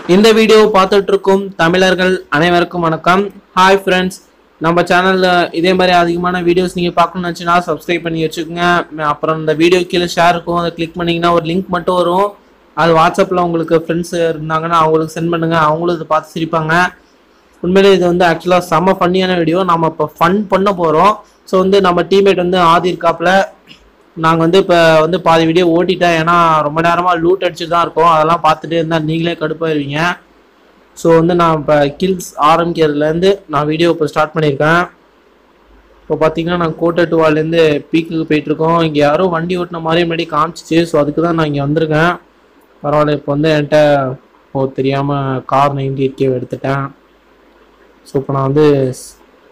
இந்த வீடியோ பார்த்துட்டு இருக்கும் தமிழர்கள் அனைவருக்கும் வணக்கம் ஹாய் ஃப்ரெண்ட்ஸ் நம்ம சேனல்ல இதே மாதிரி அதிகமான வீடியோஸ் நீங்க பார்க்கணும்னு நினச்சினா சப்ஸ்கிரைப் பண்ணி வச்சுக்கோங்க ம- அப்புறம் இந்த வீடியோ கீழே ஷேர் இருக்கும் அதை கிளிக் பண்ணீங்கன்னா ஒரு லிங்க் மட்டும் வரும் அது வாட்ஸ்அப்பில் உங்களுக்கு ஃப்ரெண்ட்ஸ் இருந்தாங்கன்னா அவங்களுக்கு சென்ட் பண்ணுங்க அவங்களும் இதை பார்த்து சிரிப்பாங்க உண்மையிலே இது வந்து ஆக்சுவலாக செம்ம ஃபன்னியான வீடியோ நம்ம இப்போ ஃபன் பண்ண போகிறோம் ஸோ வந்து நம்ம டீம்மேட் வந்து ஆதி இருக்காப்புல நாங்கள் வந்து இப்போ வந்து பாதி வீடியோ ஓட்டிட்டேன் ஏன்னா ரொம்ப நேரமாக லூட் அடிச்சுட்டு தான் இருக்கோம் அதெல்லாம் பார்த்துட்டே இருந்தால் நீங்களே கடுப்பாயிருவீங்க ஸோ வந்து நான் இப்போ கில்ஸ் ஆரம்பிக்கிறதுலேருந்து நான் வீடியோ இப்போ ஸ்டார்ட் பண்ணியிருக்கேன் இப்போ பார்த்தீங்கன்னா நான் கோட்டை டுவாலேருந்து பீக்குக்கு போயிட்டுருக்கோம் இங்கே யாரோ வண்டி ஓட்டின மாதிரி முன்னாடி காமிச்சிச்சு ஸோ அதுக்கு தான் நான் இங்கே வந்திருக்கேன் பரவாயில்ல இப்போ வந்து என்கிட்ட ஓ தெரியாமல் கார் நைன்டி எயிட் கே எடுத்துட்டேன் ஸோ இப்போ நான் வந்து ஸ்-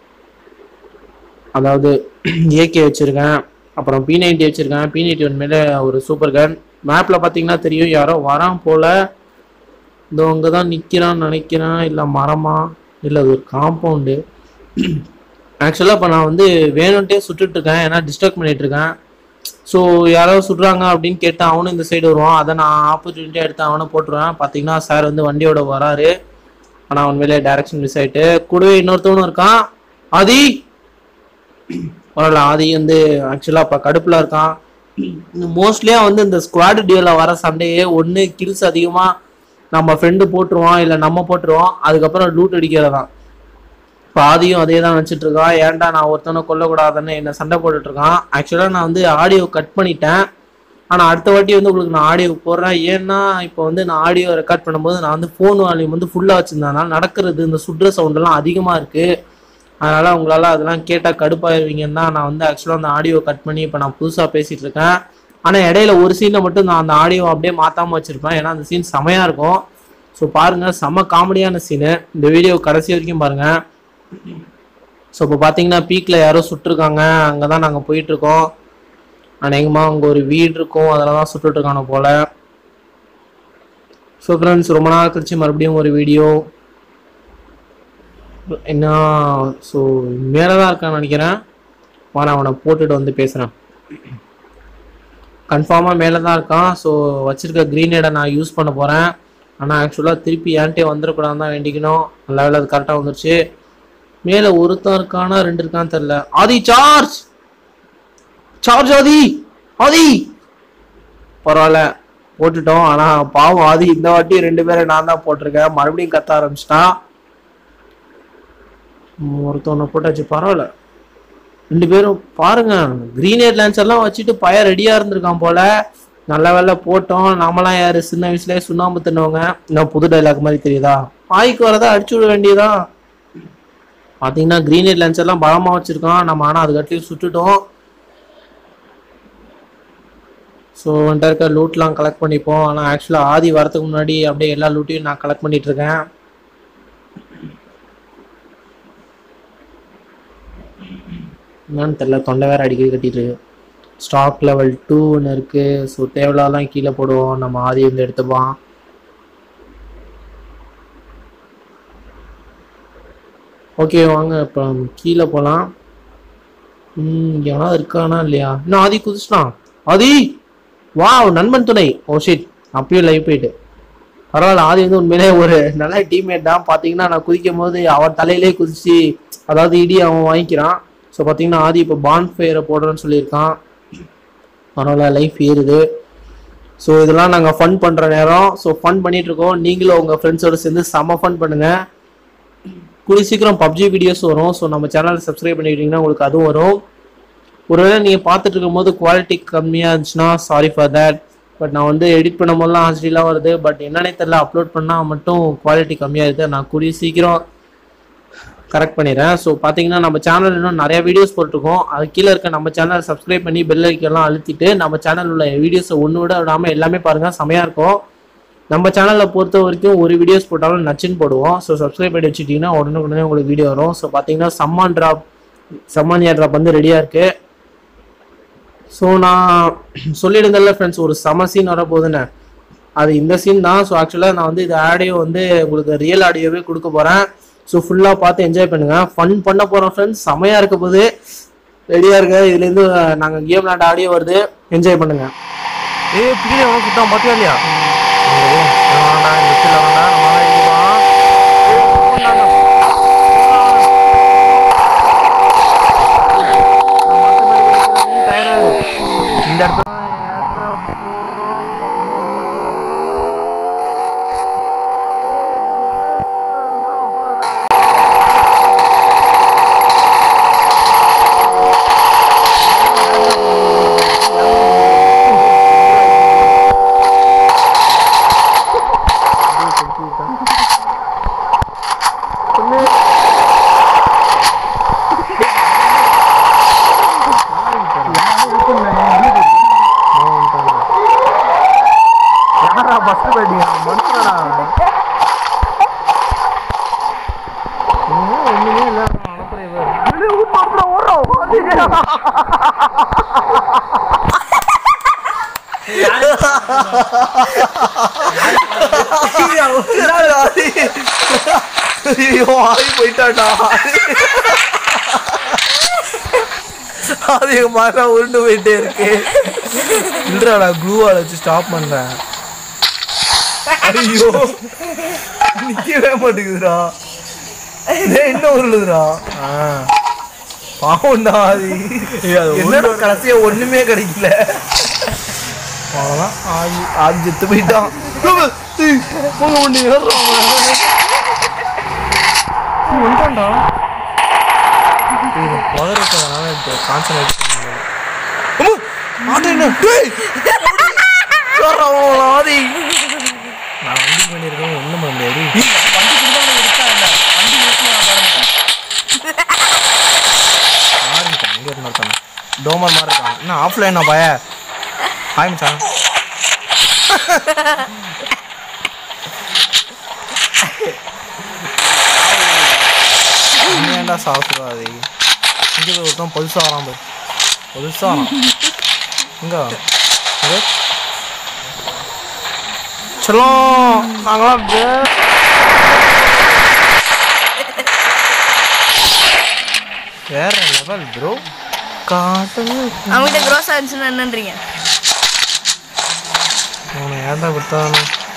அதாவது ஏகே வச்சுருக்கேன் அப்புறம் பி நைன்டி வச்சுருக்கேன் பி நைன்டி ஒன் மேலே ஒரு சூப்பர் கன் மேப்பில் பார்த்தீங்கன்னா தெரியும் யாரோ வரான் போல் இதோ அங்கே தான் நிற்கிறான்னு நினைக்கிறேன் இல்லை மரமா இல்லை அது ஒரு காம்பவுண்டு ஆக்சுவலாக இப்போ நான் வந்து வேணும்ட்டே சுட்டுட்டு இருக்கேன் ஏன்னா டிஸ்டர்ப் பண்ணிட்டு இருக்கேன் ஸோ யாராவது சுடுறாங்க அப்படின்னு கேட்டு அவனும் இந்த சைடு வருவான் அதை நான் ஆப்பர்ச்சுனிட்டியாக எடுத்து அவனை போட்டுருவேன் பார்த்தீங்கன்னா சார் வந்து வண்டியோட வராரு ஆனால் அவன் மேலே டைரக்ஷன் மிஸ் ஆயிட்டு கூடவே இன்னொருத்தவனும் இருக்கான் ஆதி பரவாயில்ல ஆதி வந்து ஆக்சுவலாக இப்போ கடுப்பில் இருக்கான் மோஸ்ட்லியாக வந்து இந்த ஸ்குவாட் டியூவில் வர சண்டையே ஒன்று கில்ஸ் அதிகமாக நம்ம ஃப்ரெண்டு போட்டுருவான் இல்லை நம்ம போட்டுருவோம் அதுக்கப்புறம் லூட் அடிக்கிறது தான் இப்போ ஆதியும் அதே தான் நினச்சிட்டு இருக்கான் ஏன்டா நான் ஒருத்தனை கொல்லக்கூடாதுன்னு என்ன சண்டை போட்டுட்டு இருக்கான் ஆக்சுவலாக நான் வந்து ஆடியோ கட் பண்ணிட்டேன் ஆனால் அடுத்த வாட்டி வந்து உங்களுக்கு நான் ஆடியோ போடுறேன் ஏன்னா இப்போ வந்து நான் ஆடியோ ரெக்கார்ட் பண்ணும்போது நான் வந்து ஃபோன் வால்யூம் வந்து ஃபுல்லாக வச்சுருந்தேன் நடக்கிறது இந்த சுடுற சவுண்டெல்லாம் அதிகமாக இருக்குது அதனால் உங்களால் அதெல்லாம் கேட்டால் கடுப்பாயிருவீங்கன்னு தான் நான் வந்து ஆக்சுவலாக அந்த ஆடியோ கட் பண்ணி இப்போ நான் புதுசாக பேசிகிட்டு இருக்கேன் ஆனால் இடையில ஒரு சீனில் மட்டும் நான் அந்த ஆடியோ அப்படியே மாற்றாமல் வச்சுருப்பேன் ஏன்னா அந்த சீன் செமையாக இருக்கும் ஸோ பாருங்கள் செம்ம காமெடியான சீனு இந்த வீடியோ கடைசி வரைக்கும் பாருங்கள் ஸோ இப்போ பார்த்தீங்கன்னா பீக்கில் யாரோ சுட்டிருக்காங்க அங்கே தான் நாங்கள் போயிட்டுருக்கோம் அநேகமாக அங்கே ஒரு வீடு இருக்கும் அதில் தான் சுட்டுட்ருக்கானு போல் ஸோ ஃப்ரெண்ட்ஸ் ரொம்ப நாள் கழிச்சு மறுபடியும் ஒரு வீடியோ என்ன ஸோ மேலே தான் இருக்கான்னு நினைக்கிறேன் வா நான் அவனை போட்டுட்டு வந்து பேசுகிறேன் கன்ஃபார்மாக மேலே தான் இருக்கான் ஸோ வச்சிருக்க க்ரீனேடை நான் யூஸ் பண்ண போகிறேன் ஆனால் ஆக்சுவலாக திருப்பி ஏன்ட்டே வந்துடக்கூடாது தான் வேண்டிக்கணும் நல்ல வேலை அது கரெக்டாக வந்துருச்சு மேலே ஒருத்தன் இருக்கானா ரெண்டு இருக்கான்னு தெரில ஆதி சார்ஜ் சார்ஜ் ஆதி ஆதி பரவாயில்ல போட்டுட்டோம் ஆனால் பாவம் ஆதி இந்த வாட்டி ரெண்டு பேரை நான் தான் போட்டிருக்கேன் மறுபடியும் கத்த ஆரம்பிச்சிட்டான் ஒருத்தவனை போட்டாச்சு பரவாயில்ல ரெண்டு பேரும் பாருங்க கிரீனேட் லான்ச் எல்லாம் வச்சுட்டு பய ரெடியா இருந்திருக்கான் போல நல்ல வேலை போட்டோம் நாமெல்லாம் யாரு சின்ன வயசுலயே சுண்ணாம்பு தின்னவங்க இன்னும் புது டைலாக் மாதிரி தெரியுதா பாய்க்கு வரதா அடிச்சு விட வேண்டியதான் பாத்தீங்கன்னா கிரீனேட் லான்ச் எல்லாம் பலமா வச்சிருக்கான் நம்ம ஆனா அதுக்கட்டியும் சுட்டுட்டோம் ஸோ வந்துட்டு இருக்க லூட்லாம் கலெக்ட் பண்ணிப்போம் ஆனால் ஆக்சுவலாக ஆதி வரதுக்கு முன்னாடி அப்படியே எல்லா லூட்டையும் நான் கலெக்ட் பண்ணிட்டு இருக்கேன் என்னன்னு தெரில தொண்டை வேற அடிக்கடி கட்டிட்டு இருக்கு ஸ்டாக் லெவல் டூ ஒன்று இருக்கு ஸோ தேவையில்லாதான் கீழே போடுவோம் நம்ம ஆதி வந்து எடுத்துப்பான் ஓகே வாங்க இப்போ கீழே போகலாம் ம் எவனா இருக்கானா இல்லையா இன்னும் ஆதி குதிச்சிட்டான் ஆதி வா நண்பன் துணை ஓ ஷிட் அப்பயும் லைவ் போயிட்டு பரவாயில்ல ஆதி வந்து உண்மையிலே ஒரு நல்ல டீம்மேட் தான் பார்த்தீங்கன்னா நான் குதிக்கும் போது அவன் தலையிலே குதிச்சு அதாவது இடி அவன் வாங்கிக்கிறான் ஸோ பார்த்தீங்கன்னா ஆதி இப்போ பான் ஃபயரை போடுறேன்னு சொல்லியிருக்கான் பரவாயில்ல லைஃப் ஏறுது ஸோ இதெல்லாம் நாங்கள் ஃபன் பண்ணுற நேரம் ஸோ ஃபன் பண்ணிட்டு இருக்கோம் நீங்களும் உங்கள் ஃப்ரெண்ட்ஸோட சேர்ந்து செம்ம ஃபன் பண்ணுங்க கூடிய சீக்கிரம் பப்ஜி வீடியோஸ் வரும் ஸோ நம்ம சேனலை சப்ஸ்கிரைப் பண்ணிக்கிட்டீங்கன்னா உங்களுக்கு அதுவும் வரும் ஒருவேளை நீங்கள் பார்த்துட்டு இருக்கும்போது குவாலிட்டி கம்மியாக இருந்துச்சுன்னா சாரி ஃபார் தட் பட் நான் வந்து எடிட் பண்ணும் போதெல்லாம் ஹாஸ்டலாம் வருது பட் என்னன்னே தெரில அப்லோட் பண்ணால் மட்டும் குவாலிட்டி கம்மியாக இருக்குது நான் கூடிய சீக்கிரம் கரெக்ட் பண்ணிடுறேன் ஸோ பார்த்தீங்கன்னா நம்ம சேனல் இன்னும் நிறைய வீடியோஸ் போட்டிருக்கோம் அது கீழே இருக்க நம்ம சேனலை சப்ஸ்கிரைப் பண்ணி பெல் ஐக்கெல்லாம் அழுத்திட்டு நம்ம சேனல் உள்ள வீடியோஸை ஒன்று விட விடாமல் எல்லாமே பாருங்கள் செமையாக இருக்கும் நம்ம சேனலை பொறுத்த வரைக்கும் ஒரு வீடியோஸ் போட்டாலும் நச்சுன்னு போடுவோம் ஸோ சப்ஸ்கிரைப் பண்ணி வச்சுட்டிங்கன்னா உடனே உடனே உங்களுக்கு வீடியோ வரும் ஸோ பார்த்தீங்கன்னா சம்மான் ட்ராப் சம்மானியா ட்ராப் வந்து ரெடியாக இருக்குது ஸோ நான் சொல்லியிருந்தேன்ல ஃப்ரெண்ட்ஸ் ஒரு சம சீன் வரப்போகுதுன்னு அது இந்த சீன் தான் ஸோ ஆக்சுவலாக நான் வந்து இது ஆடியோ வந்து உங்களுக்கு ரியல் ஆடியோவே கொடுக்க போகிறேன் ஸோ ஃபுல்லாக பார்த்து என்ஜாய் பண்ணுங்க ஃபன் பண்ண போகிறோம் ஃப்ரெண்ட்ஸ் செமையாக இருக்க போது ரெடியாக இருக்க இதுலேருந்து நாங்கள் கேம் விளாண்ட ஆடியோ வருது என்ஜாய் பண்ணுங்க ஏய் பின்னாடி அவன் சுட்டான் பாத்தியா இல்லையா வேணாம் இந்த சைடில் வேண்டாம் நம்மளால என்னடா ஆதி? ஐயோ ஆதி போயிட்டாடா அது என் மரம் உருண்டு போயிட்டே இருக்கு இல்லடா க்ளூவால் வச்சு ஸ்டாப் பண்றேன் ஐயோ நிக்கவே மாட்டேங்குதுடா டேய், இன்னும் உருளுதுடா ஆ. பாவம்டா அது என்னடா கடைசியா ஒண்ணுமே கிடைக்கல அவ்வளோதான் ஆதி ஆதி செத்து போயிட்டான் ஏய், போங்க ஒண்ணு ஏறுறான் அவன். ஏய், வந்துட்டான்டா புதறதுனால கான்சன்ட்ரேட் பண்ண ஆட்டோ என்ன டேய் ஏறுறா அவன் ஆதி நான் வண்டி பண்ணியிருக்கேன் ஒன்றும் பண்ண முடியாது வண்டி கொடுத்தா இருக்கா இல்லை வண்டி ஆரம்பிச்சான் எங்கே இருந்தா இருக்கான் டோமர் மாதிரி இருக்கான் என்ன ஆஃப்லைனா பய ஹாய் மச்சான் ஏன்டா சாப்பிடாது இங்கே போய் ஒருத்தன் பொதுசாக வரான் போய் பொதுசாக வரான் எங்க எங்க? செல்லம் நாங்களாம் வே- வேற லெவல் ப்ரோ காட்டு அவங்ககிட்ட க்ரோஸா இருந்துச்சுன்னா என்னன்றீங்க அவனை ஏன்டா விட்டானோ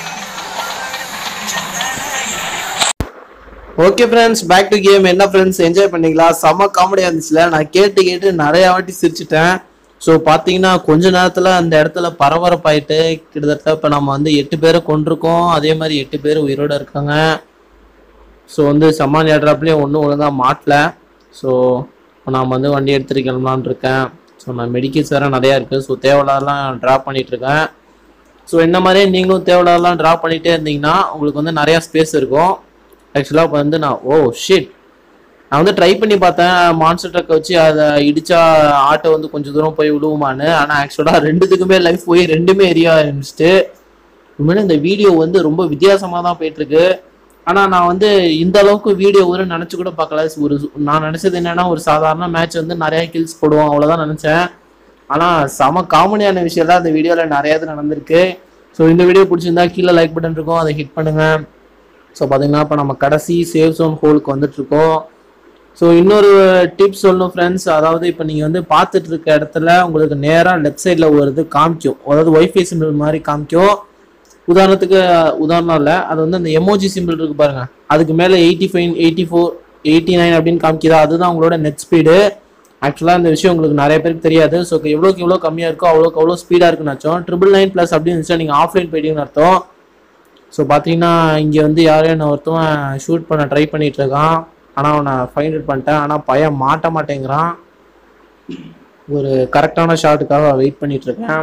okay friends back to game என்ன ஃப்ரெண்ட்ஸ் என்ஜாய் பண்ணீங்களா செம்ம காமெடியாக இருந்துச்சுல நான் கேட்டு கேட்டு நிறைய வாட்டி சிரிச்சிட்டேன் ஸோ பார்த்தீங்கன்னா கொஞ்ச நேரத்தில் அந்த இடத்துல பரபரப்பாயிட்டு கிட்டத்தட்ட இப்போ நம்ம வந்து எட்டு பேரை கொண்டிருக்கோம் அதே மாதிரி எட்டு பேர் உயிரோட இருக்காங்க ஸோ வந்து சமான் ஏடுறாப்புலேயும் ஒன்றும் ஒழுங்காக மாட்டல ஸோ நான் வந்து வண்டி எடுத்துட்டு கிளம்பலான்னு இருக்கேன் ஸோ நான் மெடிக்கல்ஸ் வேறு நிறையா இருக்குது ஸோ தேவையில்லாம் ட்ராப் பண்ணிகிட்ருக்கேன் ஸோ என்ன மாதிரியே நீங்களும் தேவையில்லாம் ட்ராப் பண்ணிகிட்டே இருந்தீங்கன்னா உங்களுக்கு வந்து நிறையா ஸ்பேஸ் இருக்கும் ஆக்சுவலாக இப்போ வந்து நான் ஓ ஷிட் நான் வந்து ட்ரை பண்ணி பார்த்தேன் மான்ஸ்டர் ட்ரக்கை வச்சு அதை இடிச்சா ஆட்டோ வந்து கொஞ்சம் தூரம் போய் விழுவுமான்னு ஆனால் ஆக்சுவலாக ரெண்டுத்துக்குமே லைஃப் போய் ரெண்டுமே எரிய ஆரம்பிச்சிட்டு உண்மையிலே இந்த வீடியோ வந்து ரொம்ப வித்தியாசமாக தான் போயிட்டுருக்கு ஆனால் நான் வந்து இந்த அளவுக்கு வீடியோ ஒரு நினச்சி கூட பார்க்கல ஒரு நான் நினச்சது என்னன்னா ஒரு சாதாரண மேட்ச் வந்து நிறையா கில்ஸ் போடுவோம் அவ்வளோதான் நினச்சேன் ஆனால் செம காமெடியான விஷயம்லாம் இந்த வீடியோவில் நிறையா இது நடந்திருக்கு ஸோ இந்த வீடியோ பிடிச்சிருந்தா கீழே லைக் பட்டன் இருக்கும் அதை ஹிட் பண்ணுங்கள் ஸோ பார்த்தீங்கன்னா இப்போ நம்ம கடைசி சேவ் ஜோன் ஹோலுக்கு வந்துட்டுருக்கோம் ஸோ இன்னொரு டிப்ஸ் சொல்லணும் ஃப்ரெண்ட்ஸ் அதாவது இப்போ நீங்கள் வந்து பார்த்துட்டு இருக்க இடத்துல உங்களுக்கு நேராக லெஃப்ட் சைடில் ஒரு இது காமிக்கும் அதாவது ஒய்ஃபை சிம்பிள் மாதிரி காமிக்கும் உதாரணத்துக்கு உதாரணம் இல்லை அது வந்து அந்த எமோஜி சிம்பிள் இருக்கு பாருங்க அதுக்கு மேலே eighty five eighty four eighty nine அப்படின்னு காமிக்குதா அதுதான் உங்களோட நெட் ஸ்பீடு ஆக்சுவலாக இந்த விஷயம் உங்களுக்கு நிறைய பேருக்கு தெரியாது ஸோ எவ்வளோக்கு எவ்வளோ கம்மியாக இருக்கோ அவ்வளோக்கு அவ்வளோ ஸ்பீடாக இருக்குன்னு அர்த்தம் ட்ரிபிள் நைன் ப்ளஸ் அப்படின்னு இருந்துச்சுன்னா நீங்கள் ஆஃப்லைன் போயிட்டீங்கன்னு அர்த்தம் ஸோ பார்த்தீங்கன்னா இங்கே வந்து யாரையும் நான் ஒருத்தவன் ஷூட் பண்ண ட்ரை பண்ணிட்டு இருக்கான் ஆனால் அவனை ஃபைண்ட் அவுட் பண்ணிட்டேன் ஆனால் பையன் மாட்ட மாட்டேங்கிறான் ஒரு கரெக்டான ஷாட்டுக்காக வெயிட் பண்ணிட்டு இருக்கேன்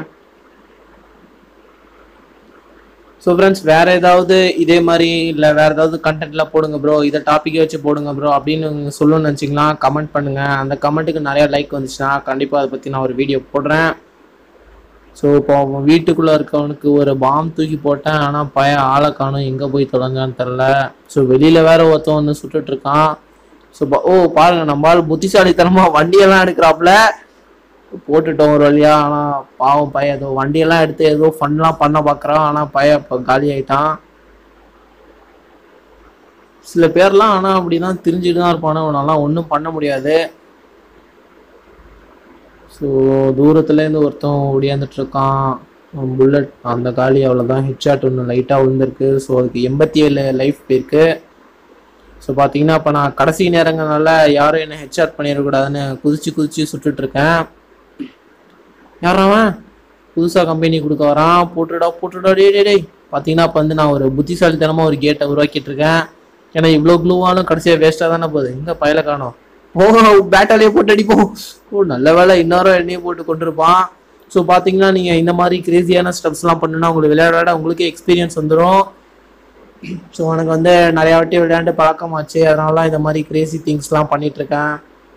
ஸோ ஃப்ரெண்ட்ஸ் வேற ஏதாவது இதே மாதிரி இல்லை வேற ஏதாவது கண்டென்ட்ல போடுங்க ப்ரோ இதை டாப்பிக்கே வச்சு போடுங்க ப்ரோ அப்படின்னு நீங்க சொல்லணும்னு நினச்சிங்களா கமெண்ட் பண்ணுங்க அந்த கமெண்ட்டுக்கு நிறைய லைக் வந்துச்சுன்னா கண்டிப்பாக அதை பற்றி நான் ஒரு வீடியோ போடுறேன் ஸோ இப்போ அவன் வீட்டுக்குள்ளே இருக்கவனுக்கு ஒரு பாம் தூக்கி போட்டேன் ஆனால் பையன் ஆளை காணும் எங்கே போய் தொலைஞ்சான்னு தெரில ஸோ வெளியில் வேற ஒருத்தன் வந்து சுட்டுட்டு இருக்கான் ஸோ ஓ பாருங்க நம்ம ஆள் புத்திசாலித்தனமாக வண்டியெல்லாம் எடுக்கிறாப்புல போட்டுட்டோம் ஒரு வழியா ஆனால் பாவம் பையன் ஏதோ வண்டியெல்லாம் எடுத்து ஏதோ ஃபன்லாம் பண்ண பார்க்குறான் ஆனால் பையன் இப்போ காலி ஆயிட்டான் சில பேர்லாம் ஆனால் அப்படிதான் தெரிஞ்சுட்டு தான் இருப்பானு அவனெல்லாம் ஒன்றும் பண்ண முடியாது ஸோ தூரத்துலேருந்து ஒருத்தன் ஓடியாந்துட்டு இருக்கான் புல்லட் அந்த காலி அவ்வளோதான் ஹெட்ஷாட் ஒன்று லைட்டாக விழுந்திருக்கு ஸோ அதுக்கு எண்பத்தி ஏழு லைஃப் போயிருக்கு ஸோ பார்த்தீங்கன்னா இப்போ நான் கடைசி நேரங்கள்னால யாரும் என்ன ஹெட்ஷாட் பண்ணிடக்கூடாதுன்னு குதிச்சு குதிச்சு சுட்டுட்டு இருக்கேன் யார் அவன் புதுசாக கம்பெனி கொடுக்க வரான் போட்டுடா போட்டுடா டே டே டேய் பார்த்தீங்கன்னா இப்போ வந்து நான் ஒரு புத்திசாலித்தனமாக ஒரு கேட்டை உருவாக்கிட்டு இருக்கேன் ஏன்னா இவ்வளோ க்ளூவாலும் கடைசியாக வேஸ்ட்டாக தானே போகுது எங்கே பயல காணோம் ஓ பேட்டாலேயே போட்டு அடிப்போம் ஓ நல்ல வேலை இன்னொரு எண்ணெயை போட்டு கொண்டிருப்பான் ஸோ பார்த்தீங்கன்னா நீங்கள் இந்த மாதிரி கிரேசியான ஸ்டெப்ஸ்லாம் பண்ணுன்னா உங்களுக்கு விளையாட விளையாட உங்களுக்கே எக்ஸ்பீரியன்ஸ் வந்துடும் ஸோ எனக்கு வந்து நிறையா வாட்டி விளையாண்டு பழக்கமாச்சு அதனால இந்த மாதிரி கிரேசி திங்ஸ்லாம் பண்ணிட்டு இருக்கேன்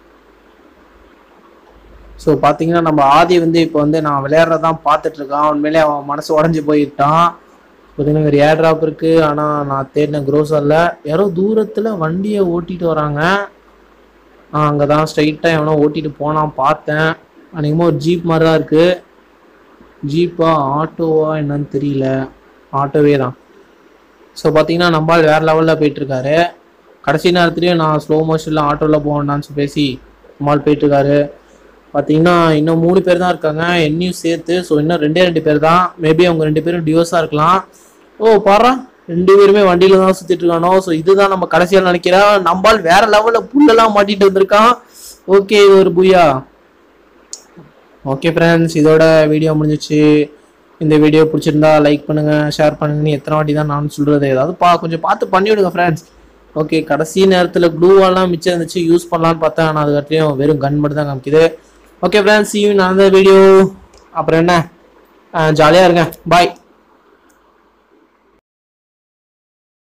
ஸோ பார்த்தீங்கன்னா நம்ம ஆதி வந்து இப்போ வந்து நான் விளையாடுறதான் பார்த்துட்டு இருக்கான் உண்மையிலே அவன் மனசு உடஞ்சி போயிட்டான் பார்த்தீங்கன்னா ஒரு ஏர் ட்ராப் இருக்கு ஆனால் நான் தேடின க்ரோசரில் யாரோ தூரத்தில் வண்டியை ஓட்டிட்டு வராங்க அங்கே தான் ஸ்ட்ரைட்டாக எவனோ ஓட்டிட்டு போனான் பார்த்தேன் அன்றைக்குமா ஒரு ஜீப் மாதிரி தான் இருக்குது ஜீப்பா ஆட்டோவா என்னன்னு தெரியல ஆட்டோவே தான் ஸோ பார்த்தீங்கன்னா நம்மால் வேறு லெவலில் போயிட்டுருக்காரு கடைசி நேரத்துலேயும் நான் ஸ்லோ மோஷனில் ஆட்டோவில் போவேண்டான்னு சொல்லி பேசி நம்மால் போயிட்டுருக்காரு பார்த்தீங்கன்னா இன்னும் மூணு பேர் தான் இருக்காங்க என்னையும் சேர்த்து ஸோ இன்னும் ரெண்டே ரெண்டு பேர் தான் மேபி அவங்க ரெண்டு பேரும் டிவோர்ஸாக இருக்கலாம் ஓ பாரா ரெண்டு பேருமே வண்டியில தான் சுத்திட்டு இருக்கானோ ஸோ இதுதான் நம்ம கடைசியாக நினைக்கிறேன் நம்மால் வேற லெவலில் புல்லெல்லாம் மாட்டிட்டு வந்திருக்கான் ஓகே ஒரு புயா ஓகே ஃப்ரெண்ட்ஸ் இதோட வீடியோ முடிஞ்சிச்சு இந்த வீடியோ பிடிச்சிருந்தா லைக் பண்ணுங்க ஷேர் பண்ணுங்கன்னு எத்தனை வாட்டி தான் நான் சொல்றது ஏதாவது பா கொஞ்சம் பார்த்து பண்ணி விடுங்க ஃப்ரெண்ட்ஸ் ஓகே கடைசி நேரத்தில் க்ளூவெல்லாம் மிச்சம் இருந்துச்சு யூஸ் பண்ணலான்னு பார்த்தேன் ஆனால் அதுக்கட்டியும் வெறும் கன் மட்டும் தான் காமிக்குது ஓகே ஃப்ரெண்ட்ஸ் ஈவன் அந்த வீடியோ அப்புறம் என்ன ஜாலியாக இருங்க பாய்